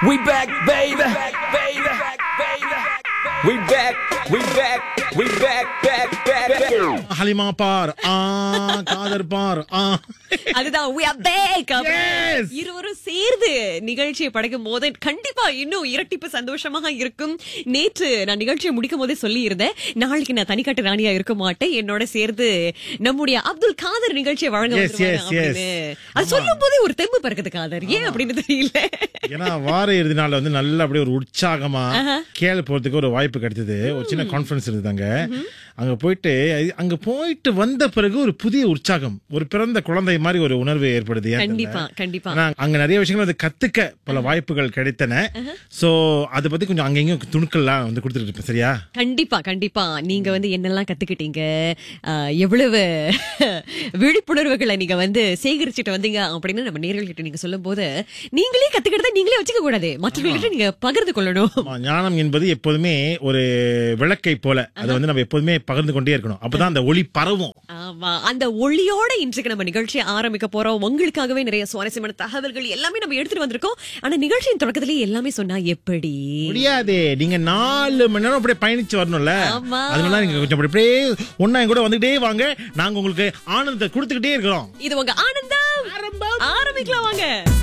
We back, baby. baby. We back, we back, we back, back, back, back. Halima பார் ஆ காதர் பார் ஆ அதுதான் we are back Yes. இருவரும் சேர்ந்து நிகழ்ச்சியை படைக்கும் போது கண்டிப்பா இன்னும் இரட்டிப்பு சந்தோஷமாக இருக்கும் நேற்று நான் நிகழ்ச்சியை முடிக்கும் போதே சொல்லி இருந்தேன் நாளைக்கு நான் தனிக்காட்டு ராணியா இருக்க மாட்டேன் என்னோட சேர்ந்து நம்முடைய அப்துல் காதர் நிகழ்ச்சியை வழங்க Yes, வந்துருவாங்க yes, yes. அப்படின்னு. அது சொல்லும் போதே ஒரு தெம்பு பறக்குது காதர் ஏன் அப்படின்னு தெரியல ஏன்னா வார இறுதி நாள்ல வந்து நல்ல அப்படியே ஒரு உற்சாகமா கேள் போறதுக்கு ஒரு வாய்ப்பு கிடைத்தது ஒரு சின்ன கான்ஃபரன்ஸ் இருந்ததாங்க அங்க போயிட்டு அது- அங்க போயிட்டு வந்த பிறகு ஒரு புதிய உற்சாகம் ஒரு பிறந்த குழந்தை மாதிரி ஒரு உணர்வு ஏற்படுது ஏன் தெரியல. கண்டிப்பா கண்டிப்பா ஆனா அங்க நிறைய விஷயங்கள் வந்து கத்துக்க பல வாய்ப்புகள் கிடைத்தன சோ அதை பத்தி கொஞ்சம் அங்கங்க துணுக்கள்லாம் வந்து கொடுத்துட்டு இருப்பேன் சரியா கண்டிப்பா கண்டிப்பா நீங்க வந்து என்னெல்லாம் கத்துக்கிட்டீங்க ஆஹ், எவ்வளவு விழிப்புணர்வுகளை நீங்க வந்து சேகரிச்சுட்டு வந்தீங்க அப்படின்னு நம்ம நேர்கள்கிட்ட நீங்க சொல்லும் போது நீங்களே கத்துக்கிட்டதை நீங்களே வச்சுக்க கூடாது மற்றவங்ககிட்ட நீங்க பகிர்ந்து கொள்ளணும் ஆமா, ஞானம் என்பது எப்போதுமே ஒரு விளக்கை போல அதை வந்து நம்ம எப்போதுமே பகிர்ந்து கொண்டே இருக்கணும் அப்பதான் அந்த ஒளி பரவும் ஆமா அந்த ஒளியோட இன்றைக்கு நம்ம நிகழ்ச்சியை ஆரம்பிக்க போறோம் உங்களுக்காகவே நிறைய சுவாரஸ்யமான தகவல்கள் எல்லாமே நம்ம எடுத்துட்டு வந்திருக்கோம் ஆனா நிகழ்ச்சியின் தொடக்கத்திலேயே எல்லாமே சொன்னா எப்படி முடியாதே நீங்க நாலு மணி நேரம் அப்படியே பயணிச்சு வரணும்ல ஆமா. அதனால நீங்க கொஞ்சம் அப்படி அப்படியே ஒன்னா கூட வந்துகிட்டே வாங்க நாங்க உங்களுக்கு ஆனந்தத்தை கொடுத்துக்கிட்டே இருக்கிறோம் இது உங்க ஆனந்தம் ஆரம்பிக்கலாம் வாங்க